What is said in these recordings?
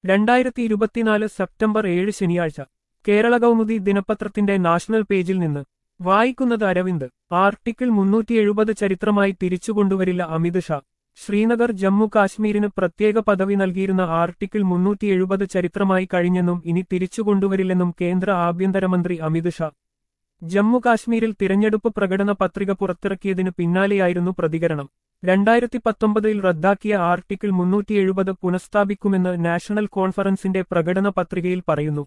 രണ്ടായിരത്തി ഇരുപത്തിനാല് സെപ്റ്റംബർ ഏഴ് ശനിയാഴ്ച കേരള കൗമുദി ദിനപത്രത്തിന്റെ നാഷണൽ പേജിൽ നിന്ന് വായിക്കുന്നത് അരവിന്ദ് ആർട്ടിക്കിൾ മുന്നൂറ്റി എഴുപത് ചരിത്രമായി തിരിച്ചുകൊണ്ടുവരില്ല അമിത് ഷാ ശ്രീനഗർ ജമ്മു കാശ്മീരിന് പ്രത്യേക പദവി നൽകിയിരുന്ന ആർട്ടിക്കിൾ മുന്നൂറ്റി എഴുപത് ചരിത്രമായി കഴിഞ്ഞെന്നും ഇനി തിരിച്ചുകൊണ്ടുവരില്ലെന്നും കേന്ദ്ര ആഭ്യന്തരമന്ത്രി അമിത് ഷാ ജമ്മു കാശ്മീരിൽ തിരഞ്ഞെടുപ്പ് പ്രകടന പത്രിക പുറത്തിറക്കിയതിനു പിന്നാലെയായിരുന്നു പ്രതികരണം രണ്ടായിരത്തി പത്തൊമ്പതിൽ റദ്ദാക്കിയ ആർട്ടിക്കിൾ മുന്നൂറ്റി എഴുപത് പുനഃസ്ഥാപിക്കുമെന്ന് നാഷണൽ കോൺഫറൻസിന്റെ പ്രകടന പത്രികയിൽ പറയുന്നു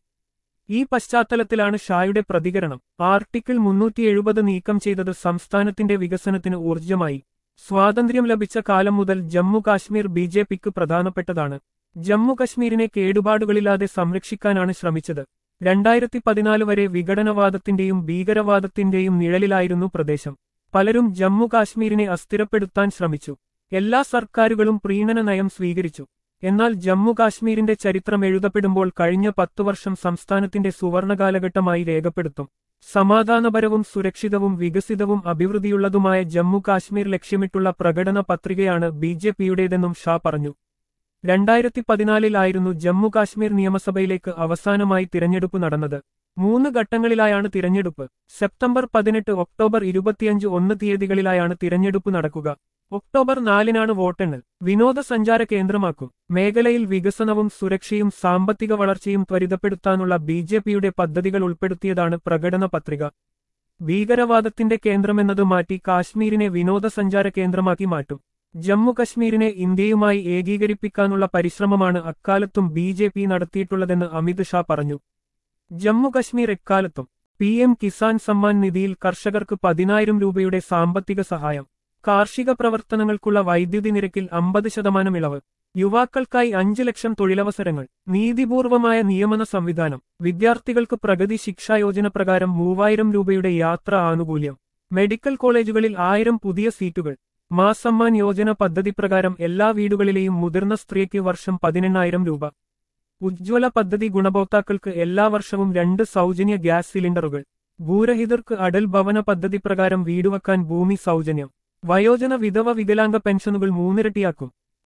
ഈ പശ്ചാത്തലത്തിലാണ് ഷായുടെ പ്രതികരണം ആർട്ടിക്കിൾ മുന്നൂറ്റി എഴുപത് നീക്കം ചെയ്തത് സംസ്ഥാനത്തിന്റെ വികസനത്തിന് ഊർജ്ജമായി സ്വാതന്ത്ര്യം ലഭിച്ച കാലം മുതൽ ജമ്മു കാശ്മീർ ബി ജെ പിക്ക് പ്രധാനപ്പെട്ടതാണ് ജമ്മു കശ്മീരിനെ കേടുപാടുകളില്ലാതെ സംരക്ഷിക്കാനാണ് ശ്രമിച്ചത് രണ്ടായിരത്തി പതിനാല് വരെ വിഘടനവാദത്തിന്റെയും ഭീകരവാദത്തിന്റെയും നിഴലിലായിരുന്നു പ്രദേശം പലരും ജമ്മു കാശ്മീരിനെ അസ്ഥിരപ്പെടുത്താൻ ശ്രമിച്ചു എല്ലാ സർക്കാരുകളും പ്രീണന നയം സ്വീകരിച്ചു എന്നാൽ ജമ്മു കാശ്മീരിന്റെ ചരിത്രം എഴുതപ്പെടുമ്പോൾ കഴിഞ്ഞ പത്തു വർഷം സംസ്ഥാനത്തിന്റെ സുവർണ കാലഘട്ടമായി രേഖപ്പെടുത്തും സമാധാനപരവും സുരക്ഷിതവും വികസിതവും അഭിവൃദ്ധിയുള്ളതുമായ ജമ്മു കാശ്മീർ ലക്ഷ്യമിട്ടുള്ള പ്രകടന പത്രികയാണ് ബി ജെ പിയുടേതെന്നും ഷാ പറഞ്ഞു രണ്ടായിരത്തി പതിനാലിലായിരുന്നു ജമ്മു കാശ്മീർ നിയമസഭയിലേക്ക് അവസാനമായി തിരഞ്ഞെടുപ്പ് നടന്നത് മൂന്ന് ഘട്ടങ്ങളിലായാണ് തിരഞ്ഞെടുപ്പ് സെപ്റ്റംബർ പതിനെട്ട് ഒക്ടോബർ ഇരുപത്തിയഞ്ച് ഒന്ന് തീയതികളിലായാണ് തിരഞ്ഞെടുപ്പ് നടക്കുക ഒക്ടോബർ നാലിനാണ് വോട്ടെണ്ണൽ വിനോദസഞ്ചാര കേന്ദ്രമാക്കും മേഖലയിൽ വികസനവും സുരക്ഷയും സാമ്പത്തിക വളർച്ചയും ത്വരിതപ്പെടുത്താനുള്ള ബി ജെ പിയുടെ പദ്ധതികൾ ഉൾപ്പെടുത്തിയതാണ് പ്രകടന പത്രിക ഭീകരവാദത്തിന്റെ കേന്ദ്രമെന്നത് മാറ്റി കാശ്മീരിനെ വിനോദസഞ്ചാര കേന്ദ്രമാക്കി മാറ്റും ജമ്മു കശ്മീരിനെ ഇന്ത്യയുമായി ഏകീകരിപ്പിക്കാനുള്ള പരിശ്രമമാണ് അക്കാലത്തും ബി ജെ പി നടത്തിയിട്ടുള്ളതെന്ന് അമിത് ഷാ പറഞ്ഞു ജമ്മു കശ്മീർ എക്കാലത്തും പി എം കിസാൻ സമ്മാൻ നിധിയിൽ കർഷകർക്ക് പതിനായിരം രൂപയുടെ സാമ്പത്തിക സഹായം കാർഷിക പ്രവർത്തനങ്ങൾക്കുള്ള വൈദ്യുതി നിരക്കിൽ അമ്പത് ശതമാനം ഇളവ് യുവാക്കൾക്കായി അഞ്ച് ലക്ഷം തൊഴിലവസരങ്ങൾ നീതിപൂർവമായ നിയമന സംവിധാനം വിദ്യാർത്ഥികൾക്ക് പ്രഗതി ശിക്ഷായോജന പ്രകാരം മൂവായിരം രൂപയുടെ യാത്രാ ആനുകൂല്യം മെഡിക്കൽ കോളേജുകളിൽ ആയിരം പുതിയ സീറ്റുകൾ മാസമ്മാൻ യോജന പദ്ധതി പ്രകാരം എല്ലാ വീടുകളിലെയും മുതിർന്ന സ്ത്രീക്ക് വർഷം പതിനെണ്ണായിരം രൂപ ഉജ്ജ്വല പദ്ധതി ഗുണഭോക്താക്കൾക്ക് എല്ലാ വർഷവും രണ്ട് സൗജന്യ ഗ്യാസ് സിലിണ്ടറുകൾ ഭൂരഹിതർക്ക് അടൽ ഭവന പദ്ധതി പ്രകാരം വീടുവെക്കാൻ ഭൂമി സൗജന്യം വയോജന വിധവ വികലാംഗ പെൻഷനുകൾ മൂന്നിരട്ടിയാക്കും